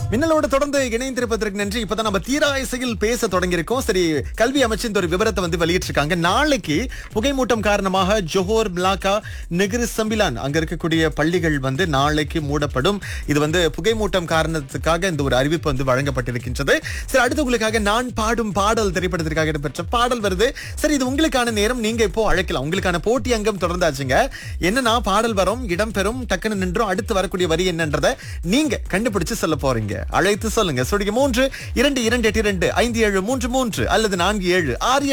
மின்னலோட தொடர்ந்து இணைந்திருப்பதற்கு நன்றி இப்பதான் நம்ம தீராயசையில் பேச தொடங்கியிருக்கோம் சரி கல்வி அமைச்சின் ஒரு விவரத்தை வந்து வெளியிட்டிருக்காங்க நாளைக்கு புகைமூட்டம் காரணமாக ஜோஹோர் மிலாக்கா நெகிரு சம்பிலான் அங்க இருக்கக்கூடிய பள்ளிகள் வந்து நாளைக்கு மூடப்படும் இது வந்து புகைமூட்டம் காரணத்துக்காக இந்த ஒரு அறிவிப்பு வந்து வழங்கப்பட்டிருக்கின்றது சரி அடுத்து உங்களுக்காக நான் பாடும் பாடல் திரைப்படத்திற்காக இடம்பெற்ற பாடல் வருது சரி இது உங்களுக்கான நேரம் நீங்க இப்போ அழைக்கலாம் உங்களுக்கான போட்டி அங்கம் தொடர்ந்தாச்சுங்க என்னன்னா பாடல் வரும் இடம் பெறும் டக்குன்னு நின்றும் அடுத்து வரக்கூடிய வரி என்னன்றதை நீங்க கண்டுபிடிச்சு சொல்ல போறீங்க அழைத்து சொல்லுங்க சுடிக்கு மூன்று இரண்டு இரண்டு எட்டு இரண்டு ஐந்து ஏழு மூன்று மூன்று அல்லது நான்கு ஏழு ஆறு